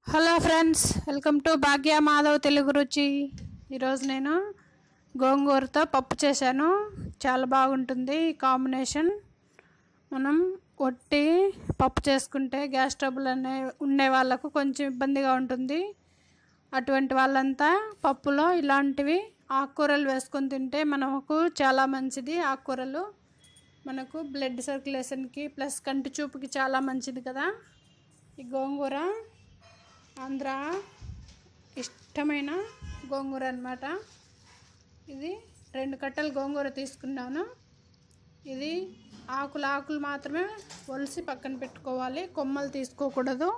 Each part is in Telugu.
hello friends welcome to Bhagya Madhav Telugu Ruchi ఈరోజు నేను గోంగూరతో పప్పు చేశాను చాలా బాగుంటుంది ఈ కాంబినేషన్ మనం ఒట్టి పప్పు చేసుకుంటే గ్యాస్ ట్రబుల్ అనే ఉండే వాళ్ళకు కొంచెం ఇబ్బందిగా ఉంటుంది అటువంటి వాళ్ళంతా పప్పులో ఇలాంటివి ఆకుకూరలు వేసుకొని తింటే మనకు చాలా మంచిది ఆకుకూరలు మనకు బ్లడ్ సర్క్యులేషన్కి ప్లస్ కంటి చూపుకి చాలా మంచిది కదా ఈ గోంగూర ఆంధ్ర ఇష్టమైన గోంగూర అనమాట ఇది రెండు కట్టలు గోంగూర తీసుకున్నాను ఇది ఆకులు ఆకులు మాత్రమే ఒలిసి పక్కన పెట్టుకోవాలి కొమ్మలు తీసుకోకూడదు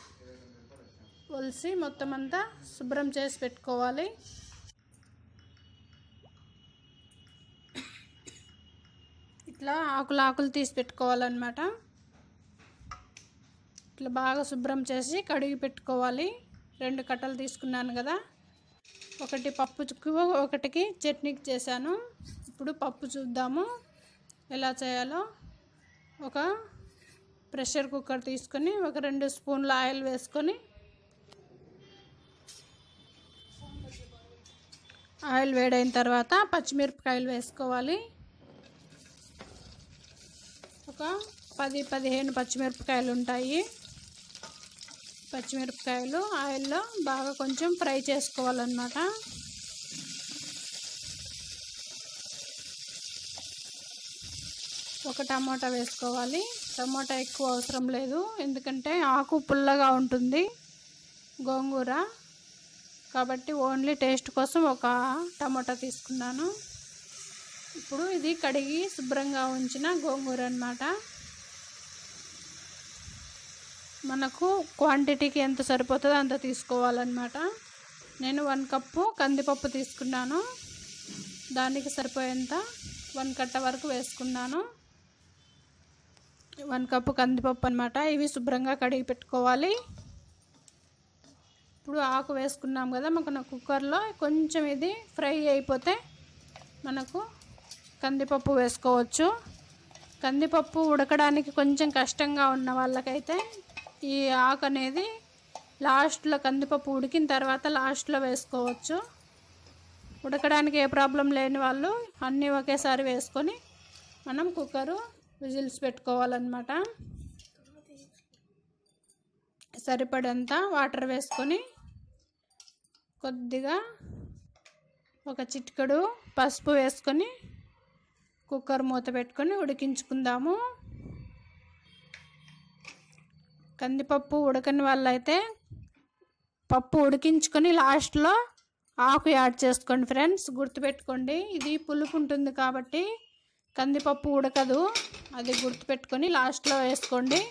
ఒలిసి మొత్తం అంతా శుభ్రం చేసి పెట్టుకోవాలి ఇట్లా ఆకులు ఆకులు తీసి పెట్టుకోవాలన్నమాట ఇట్లా బాగా శుభ్రం చేసి కడిగి పెట్టుకోవాలి రెండు కట్టలు తీసుకున్నాను కదా ఒకటి పప్పుకు ఒకటికి చట్నీకి చేశాను ఇప్పుడు పప్పు చూద్దాము ఎలా చేయాలో ఒక ప్రెషర్ కుక్కర్ తీసుకొని ఒక రెండు స్పూన్ల ఆయిల్ వేసుకొని ఆయిల్ వేడైన తర్వాత పచ్చిమిరపకాయలు వేసుకోవాలి ఒక పది పదిహేను పచ్చిమిరపకాయలు ఉంటాయి పచ్చిమిరపకాయలు ఆయిల్లో బాగా కొంచెం ఫ్రై చేసుకోవాలన్నమాట ఒక టమాటా వేసుకోవాలి టమాటా ఎక్కువ అవసరం లేదు ఎందుకంటే ఆకు పుల్లగా ఉంటుంది గోంగూర కాబట్టి ఓన్లీ టేస్ట్ కోసం ఒక టమాటా తీసుకున్నాను ఇప్పుడు ఇది కడిగి శుభ్రంగా ఉంచిన గోంగూర అనమాట మనకు క్వాంటిటీకి ఎంత సరిపోతుందో అంత తీసుకోవాలన్నమాట నేను వన్ కప్పు కందిపప్పు తీసుకున్నాను దానికి సరిపోయేంత వన్ కట్ట వరకు వేసుకున్నాను వన్ కప్పు కందిపప్పు అనమాట ఇవి శుభ్రంగా కడిగి పెట్టుకోవాలి ఇప్పుడు ఆకు వేసుకున్నాం కదా మనకు కుక్కర్లో కొంచెం ఇది ఫ్రై అయిపోతే మనకు కందిపప్పు వేసుకోవచ్చు కందిపప్పు ఉడకడానికి కొంచెం కష్టంగా ఉన్న వాళ్ళకైతే ఈ ఆకు అనేది లాస్ట్లో కందిపప్పు ఉడికిన తర్వాత లాస్ట్లో వేసుకోవచ్చు ఉడకడానికి ఏ ప్రాబ్లం లేని వాళ్ళు అన్నీ ఒకేసారి వేసుకొని మనం కుక్కరు విజిల్స్ పెట్టుకోవాలన్నమాట సరిపడంత వాటర్ వేసుకొని కొద్దిగా ఒక చిటికెడు పసుపు వేసుకొని కుక్కర్ మూత పెట్టుకొని ఉడికించుకుందాము కందిపప్పు ఉడకని వాళ్ళైతే పప్పు ఉడికించుకొని లాస్ట్లో ఆకు యాడ్ చేసుకోండి ఫ్రెండ్స్ గుర్తుపెట్టుకోండి ఇది పులుపు ఉంటుంది కాబట్టి కందిపప్పు ఉడకదు అది గుర్తుపెట్టుకొని లాస్ట్లో వేసుకోండి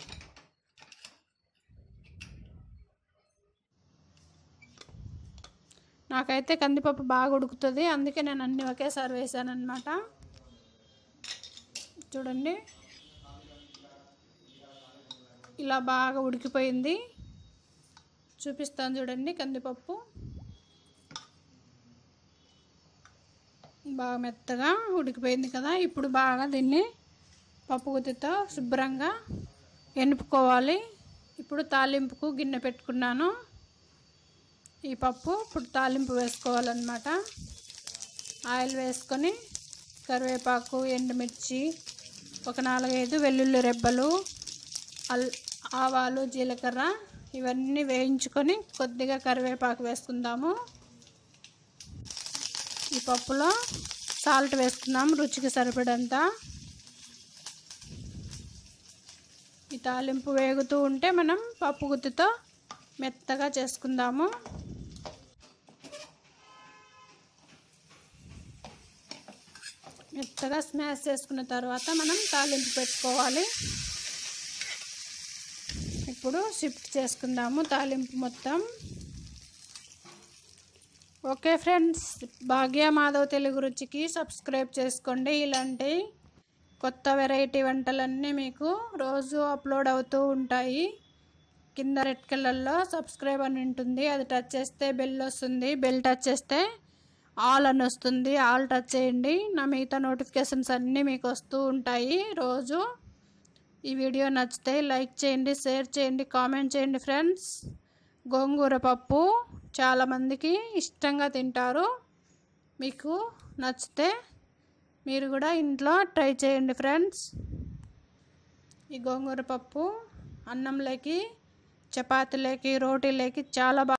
నాకైతే కందిపప్పు బాగా ఉడుకుతుంది అందుకే నేను అన్నీ ఒకేసారి వేసాను అనమాట చూడండి ఇలా బాగా ఉడికిపోయింది చూపిస్తాను చూడండి కందిపప్పు బాగా మెత్తగా ఉడికిపోయింది కదా ఇప్పుడు బాగా దీన్ని పప్పు గుత్తితో శుభ్రంగా ఎనుపుకోవాలి ఇప్పుడు తాలింపుకు గిన్నె పెట్టుకున్నాను ఈ పప్పు ఇప్పుడు తాలింపు వేసుకోవాలన్నమాట ఆయిల్ వేసుకొని కరివేపాకు ఎండుమిర్చి ఒక నాలుగైదు వెల్లుల్లి రెబ్బలు అల్ ఆవాలు జీలకర్ర ఇవన్నీ వేయించుకొని కొద్దిగా కరివేపాకు వేసుకుందాము ఈ పప్పులో సాల్ట్ వేసుకుందాం రుచికి సరిపడంత ఈ తాలింపు వేగుతూ ఉంటే మనం పప్పు గుత్తితో మెత్తగా చేసుకుందాము మెత్తగా స్మాష్ చేసుకున్న తర్వాత మనం తాలింపు పెట్టుకోవాలి ఇప్పుడు షిఫ్ట్ చేసుకుందాము తాలింపు మొత్తం ఓకే ఫ్రెండ్స్ భాగ్య మాధవ్ తెలుగు రుచికి సబ్స్క్రైబ్ చేసుకోండి ఇలాంటి కొత్త వెరైటీ వంటలన్నీ మీకు రోజు అప్లోడ్ అవుతూ ఉంటాయి కింద రెడ్ కలర్లో సబ్స్క్రైబ్ అని ఉంటుంది అది టచ్ చేస్తే బెల్ వస్తుంది బెల్ టచ్ చేస్తే ఆల్ అని వస్తుంది ఆల్ టచ్ చేయండి నా మిగతా నోటిఫికేషన్స్ అన్నీ మీకు వస్తూ ఉంటాయి రోజు ఈ వీడియో నచ్చితే లైక్ చేయండి షేర్ చేయండి కామెంట్ చేయండి ఫ్రెండ్స్ గోంగూర పప్పు చాలామందికి ఇష్టంగా తింటారు మీకు నచ్చితే మీరు కూడా ఇంట్లో ట్రై చేయండి ఫ్రెండ్స్ ఈ గోంగూర పప్పు అన్నంలోకి చపాతీలోకి రోటీలోకి చాలా బాగా